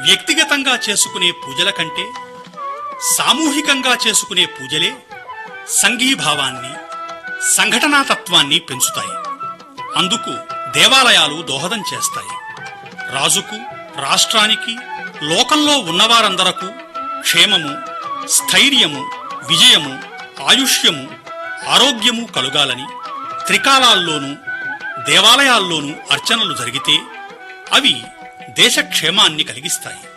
వ్యక్తిగతంగా చేసుకునే పూజల కంటే సామూహికంగా చేసుకునే పూజలే సంఘీభావాన్ని సంఘటనాతత్వాన్ని పెంచుతాయి అందుకు దేవాలయాలు దోహదం చేస్తాయి రాజుకు రాష్ట్రానికి లోకంలో ఉన్నవారందరకు క్షేమము స్థైర్యము విజయము ఆయుష్యము ఆరోగ్యము కలుగాలని త్రికాలాల్లోనూ దేవాలయాల్లోనూ అర్చనలు జరిగితే అవి దేశ క్షేమాన్ని కలిగిస్తాయి